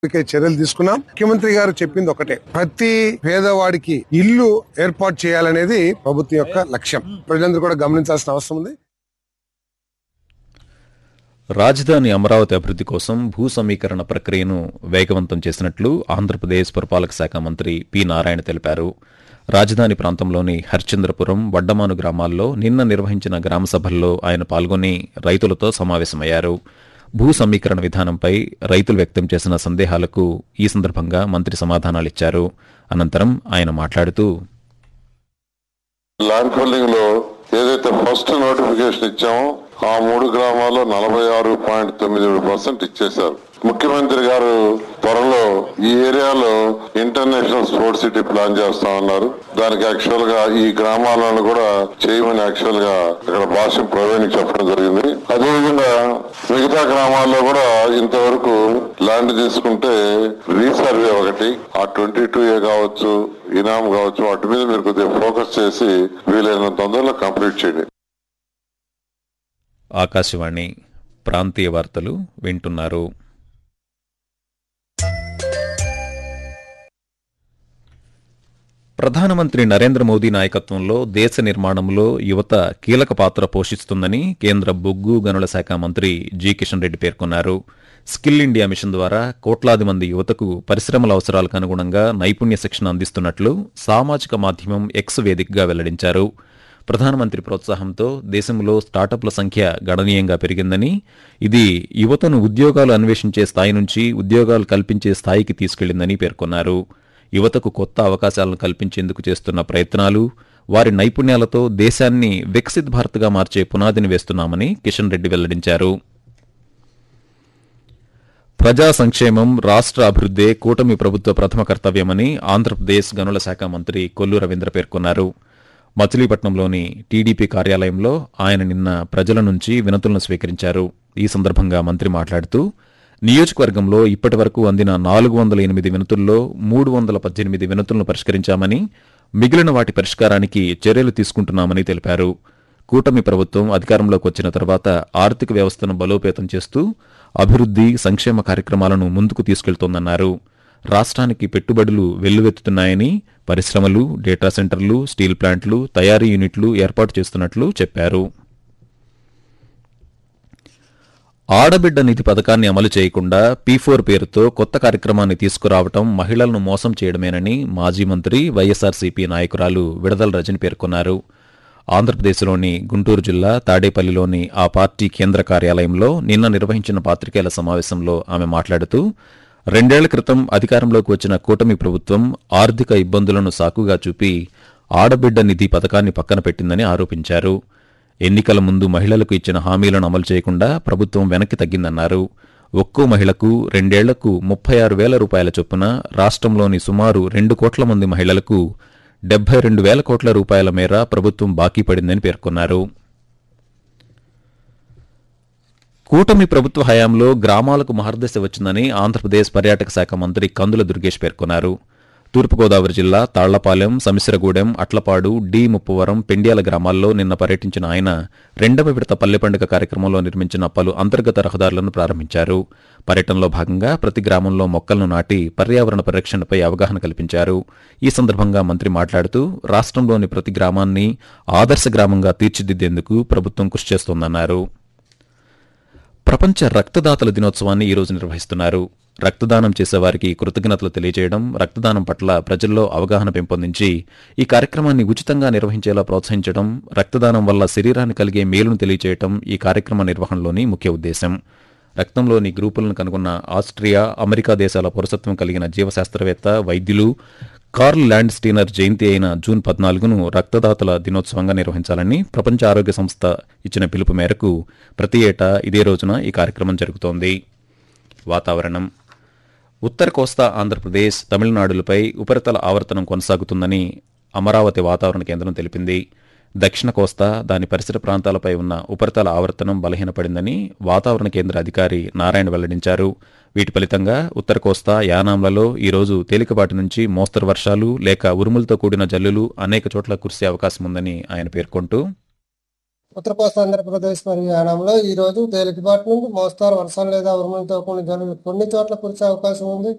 ఇప్పటికే చర్యలు తీసుకున్నాం ముఖ్యమంత్రి గారు చెప్పింది ఒకటే ప్రతి పేదవాడికి ఇల్లు ఏర్పాటు చేయాలనేది ప్రభుత్వం యొక్క లక్ష్యం ప్రజలందరూ కూడా గమనించాల్సిన అవసరం ఉంది రాజధాని అమరావతి అభివృద్ధి కోసం భూ సమీకరణ ప్రక్రియను వేగవంతం చేసినట్లు ఆంధ్రప్రదేశ్ పురపాలక శాఖ మంత్రి పి నారాయణ తెలిపారు రాజధాని ప్రాంతంలోని హర్చంద్రపురం వడ్డమాను గ్రామాల్లో నిన్న నిర్వహించిన గ్రామ సభల్లో ఆయన పాల్గొని రైతులతో సమావేశమయ్యారు భూ సమీకరణ విధానంపై రైతులు వ్యక్తం చేసిన సందేహాలకు ఈ సందర్భంగా మంత్రి సమాధానాలిచ్చారు అనంతరం ఆయన మాట్లాడుతూ ల్యాండ్ ఫిల్లింగ్ లో ఏదైతే ఫస్ట్ నోటిఫికేషన్ ఇచ్చామో ఆ మూడు గ్రామాల్లో నలభై ఆరు పాయింట్ తొమ్మిది ఏడు పర్సెంట్ ఇచ్చేశారు ముఖ్యమంత్రి గారు త్వరలో ఈ ఏరియాలో ఇంటర్నేషనల్ స్పోర్ట్స్ సిటీ ప్లాన్ చేస్తా ఉన్నారు దానికి యాక్చువల్ గా ఈ గ్రామాలను కూడా చేయమని యాక్చువల్ గా ఇక్కడ భాష ప్రవీణ్ చెప్పడం జరిగింది అదేవిధంగా మిగతా గ్రామాల్లో కూడా ఇంతవరకు ల్యాండ్ తీసుకుంటే రీసర్వే ఒకటి ఆ ట్వంటీ టూ ఏ కావచ్చు ఇనాం కావచ్చు వాటి మీద మీరు కొద్దిగా ఫోకస్ చేసి వీలైనంత తొందరలో కంప్లీట్ చేయండి ఆకాశవాణి ప్రాంతీయ వార్తలు వింటున్నారు ప్రధానమంత్రి నరేంద్ర మోదీ నాయకత్వంలో దేశ నిర్మాణంలో యువత కీలక పాత్ర పోషిస్తుందని కేంద్ర బొగ్గు గనుల శాఖ మంత్రి జి కిషన్ రెడ్డి పేర్కొన్నారు స్కిల్ ఇండియా మిషన్ ద్వారా కోట్లాది మంది యువతకు పరిశ్రమల అవసరాలకు అనుగుణంగా నైపుణ్య శిక్షణ అందిస్తున్నట్లు సామాజిక మాధ్యమం ఎక్స్ వేదికగా వెల్లడించారు ప్రధానమంత్రి ప్రోత్సాహంతో దేశంలో స్టార్టప్ల సంఖ్య గణనీయంగా పెరిగిందని ఇది యువతను ఉద్యోగాలు అన్వేషించే స్థాయి నుంచి ఉద్యోగాలు కల్పించే స్థాయికి తీసుకెళ్లిందని పేర్కొన్నారు యువతకు కొత్త అవకాశాలను కల్పించేందుకు చేస్తున్న ప్రయత్నాలు వారి నైపుణ్యాలతో దేశాన్ని వికసిత్ భారత్గా మార్చే పునాదిని వేస్తున్నామని కిషన్ రెడ్డి వెల్లడించారు ప్రజా సంక్షేమం రాష్ట్ర అభివృద్దే కూటమి ప్రభుత్వ ప్రథమ కర్తవ్యమని ఆంధ్రప్రదేశ్ గనుల శాఖ మంత్రి కొల్లు రవీంద్ర పేర్కొన్నారు మచిలీపట్నంలోని టీడీపీ కార్యాలయంలో ఆయన నిన్న ప్రజల నుంచి వినతులను స్వీకరించారు ఈ సందర్భంగా మంత్రి మాట్లాడుతూ నియోజకవర్గంలో ఇప్పటి వరకు అందిన నాలుగు వందల ఎనిమిది వినతుల్లో మూడు వందల పద్దెనిమిది వినతులను పరిష్కరించామని మిగిలిన వాటి పరిష్కారానికి చర్యలు తీసుకుంటున్నామని తెలిపారు కూటమి ప్రభుత్వం అధికారంలోకి వచ్చిన తర్వాత ఆర్థిక వ్యవస్థను బలోపేతం చేస్తూ అభివృద్ధి సంక్షేమ కార్యక్రమాలను ముందుకు తీసుకెళ్తోందన్నారు రాష్ట్రానికి పెట్టుబడులు వెల్లువెత్తుతున్నాయని పరిశ్రమలు డేటా సెంటర్లు స్టీల్ ప్లాంట్లు తయారీ యూనిట్లు ఏర్పాటు చేస్తున్నట్లు చెప్పారు ఆడబిడ్డ నిధి పథకాన్ని అమలు చేయకుండా పీ ఫోర్ పేరుతో కొత్త కార్యక్రమాన్ని తీసుకురావటం మహిళలను మోసం చేయడమేనని మాజీ మంత్రి వైఎస్ఆర్సీపీ నాయకురాలు విడదల రజని పేర్కొన్నారు ఆంధ్రప్రదేశ్లోని గుంటూరు జిల్లా తాడేపల్లిలోని ఆ పార్టీ కేంద్ర కార్యాలయంలో నిన్న నిర్వహించిన పాత్రికేయుల సమావేశంలో ఆమె మాట్లాడుతూ రెండేళ్ల క్రితం అధికారంలోకి వచ్చిన కూటమి ప్రభుత్వం ఆర్థిక ఇబ్బందులను సాకుగా చూపి ఆడబిడ్డ నిధి పథకాన్ని పక్కన పెట్టిందని ఆరోపించారు ఎన్నికల ముందు మహిళలకు ఇచ్చిన హామీలను అమలు చేయకుండా ప్రభుత్వం వెనక్కి తగ్గిందన్నారు ఒక్కో మహిళకు రెండేళ్లకు ముప్పై ఆరు వేల రూపాయల చొప్పున రాష్ట్రంలోని సుమారు రెండు కోట్ల మంది మహిళలకు డెబ్బై రెండు వేల కోట్ల రూపాయల మేర ప్రభుత్వం బాకీ పడిందని పేర్కొన్నారు కూటమి ప్రభుత్వ హయాంలో గ్రామాలకు మహర్దశ వచ్చిందని ఆంధ్రప్రదేశ్ పర్యాటక శాఖ మంత్రి కందుల దుర్గేష్ పేర్కొన్నారు తూర్పుగోదావరి జిల్లా తాళ్లపాలెం సమిశ్రగూడెం అట్లపాడు డి ముప్పవరం పెండ్యాల గ్రామాల్లో నిన్న పర్యటించిన ఆయన రెండవ విడత పల్లె పండుగ కార్యక్రమంలో నిర్మించిన పలు అంతర్గత రహదారులను ప్రారంభించారు పర్యటనలో భాగంగా ప్రతి గ్రామంలో మొక్కలను నాటి పర్యావరణ పరిరక్షణపై అవగాహన కల్పించారు ఈ సందర్భంగా మంత్రి మాట్లాడుతూ రాష్ట్రంలోని ప్రతి గ్రామాన్ని ఆదర్శ గ్రామంగా తీర్చిదిద్దేందుకు ప్రభుత్వం కృషి చేస్తోందన్నారు ప్రపంచ రక్తదాతల దినోత్సవాన్ని ఈ రోజు నిర్వహిస్తున్నారు రక్తదానం చేసేవారికి కృతజ్ఞతలు తెలియజేయడం రక్తదానం పట్ల ప్రజల్లో అవగాహన పెంపొందించి ఈ కార్యక్రమాన్ని ఉచితంగా నిర్వహించేలా ప్రోత్సహించడం రక్తదానం వల్ల శరీరానికి కలిగే మేలును తెలియజేయడం ఈ కార్యక్రమ నిర్వహణలోని ముఖ్య ఉద్దేశం రక్తంలోని గ్రూపులను కనుగొన్న ఆస్ట్రియా అమెరికా దేశాల పౌరసత్వం కలిగిన జీవశాస్త్రవేత్త వైద్యులు కార్ల్ ల్యాండ్ స్టీనర్ జయంతి అయిన జూన్ పద్నాలుగును రక్తదాతల దినోత్సవంగా నిర్వహించాలని ప్రపంచ ఆరోగ్య సంస్థ ఇచ్చిన పిలుపు మేరకు ప్రతి ఏటా ఇదే రోజున ఈ కార్యక్రమం జరుగుతోంది వాతావరణం ఉత్తర కోస్తా ఆంధ్రప్రదేశ్ తమిళనాడులపై ఉపరితల ఆవర్తనం కొనసాగుతుందని అమరావతి వాతావరణ కేంద్రం తెలిపింది దక్షిణ కోస్తా దాని పరిసర ప్రాంతాలపై ఉన్న ఉపరితల ఆవర్తనం బలహీనపడిందని వాతావరణ కేంద్ర అధికారి నారాయణ వెల్లడించారు వీటి ఫలితంగా ఉత్తర కోస్తా యానాంలలో ఈరోజు తేలికపాటి నుంచి మోస్తరు వర్షాలు లేక ఉరుములతో కూడిన జల్లులు అనేక చోట్ల కురిసే అవకాశం ఉందని ఆయన పేర్కొంటూ ఉత్తర కోస్తా ఆంధ్రప్రదేశ్ మరియు యానంలో ఈ రోజు తేలికపాటి నుండి మోస్తారు వర్షాలు లేదా ఉరుములతో కూడిన జల్లులు కొన్ని చోట్ల కురిసే అవకాశం ఉంది